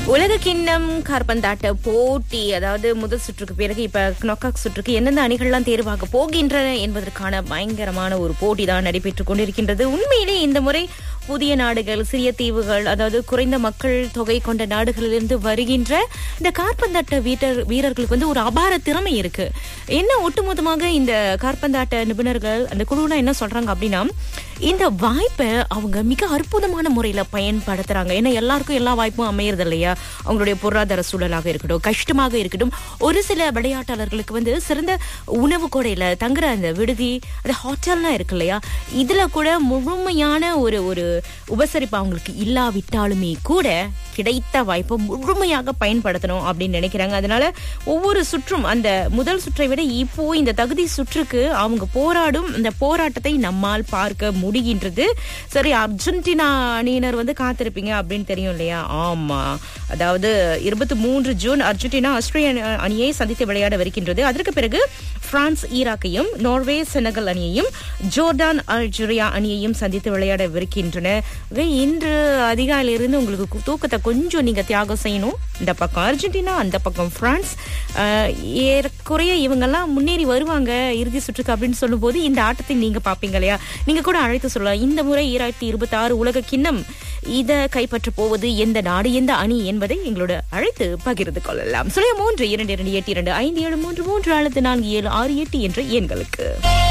உலக கிண்ணம் கார்பந்தாட்ட போட்டி அதாவது முதல் சுற்றுக்கு பிறகு இப்ப knockout சுற்றுக்கு எந்தெந்த அணிகள்லாம் தேர்வாக போகின்றன என்பதற்கான பயங்கரமான ஒரு போட்டி தான் நடைபெற்றுக் கொண்டிருக்கின்றது உண்மையிலே இந்த முறை புதிய நாடுகள் சிறிய தீவுகள் அதாவது குறைந்த மக்கள் தொகை கொண்ட நாடுகளிலிருந்து வருகின்ற இந்த கார்பந்தாட்ட வீரர் வீரர்களுக்கு வந்து ஒரு அபார திறமை இருக்கு என்ன ஒட்டுமொத்தமாக இந்த கார்பந்தாட்ட நிபுணர்கள் அந்த குழுனா என்ன சொல்றாங்க அப்படின்னா இந்த வாய்ப்பை அவங்க மிக அற்புதமான முறையில பயன்படுத்துறாங்க ஏன்னா எல்லாருக்கும் எல்லா வாய்ப்பும் அமையறது இல்லையா அவங்களுடைய பொருளாதார சூழலாக இருக்கட்டும் கஷ்டமாக இருக்கட்டும் ஒரு சில விளையாட்டாளர்களுக்கு வந்து சிறந்த உணவு கூடையில தங்குற அந்த விடுதி அது ஹோட்டல்லாம் இருக்கு இல்லையா இதுல கூட முழுமையான ஒரு ஒரு உபசரிப்பு அவங்களுக்கு இல்லாவிட்டாலுமே கூட கிடைத்த வாய்ப்பை முழுமையாக பயன்படுத்தணும் அப்படின்னு நினைக்கிறாங்க அதனால ஒவ்வொரு சுற்றும் அந்த முதல் சுற்றை விட இப்போ இந்த தகுதி சுற்றுக்கு அவங்க போராடும் இந்த போராட்டத்தை நம்மால் பார்க்க முடிகின்றது சரி அர்ஜென்டினா அணியினர் வந்து காத்திருப்பீங்க அப்படின்னு தெரியும் இல்லையா ஆமா அதாவது இருபத்தி மூன்று ஜூன் அர்ஜென்டினா ஆஸ்திரேலிய அணி- அணியை சந்தித்து விளையாடவிருக்கின்றது அதற்கு பிறகு பிரான்ஸ் ஈராக்கையும் நார்வே செனகல் அணியையும் ஜோர்டான் அல்ஜீரியா அணியையும் சந்தித்து விளையாடவிருக்கின்றன ஆக இன்று அதிகாலையிலிருந்து உங்களுக்கு கு- தூக்கத்தை கொஞ்சம் நீங்க தியாகம் செய்யணும் இந்த பக்கம் அர்ஜென்டினா அந்த பக்கம் பிரான்ஸ் ஆஹ், ஏறக்குறைய இவங்கெல்லாம் முன்னேறி வருவாங்க இறுதி சுற்றுக்கு அப்படின்னு சொல்லும்போது இந்த ஆட்டத்தை நீங்க பாப்பீங்க இல்லையா நீங்க கூட அழைத்து சொல்லலாம் இந்த முறை ஈராயிரத்தி இருபத்தி ஆறு உலக கிண்ணம் இத கைப்பற்ற போவது எந்த நாடு எந்த அணி என்பதை எங்களோட அழைத்து பகிர்ந்து கொள்ளலாம் சுழிய மூன்று இரண்டு இரண்டு எட்டு இரண்டு ஐந்து ஏழு மூன்று மூன்று அல்லது நான்கு ஏழு ஆறு எட்டு என்ற எண்களுக்கு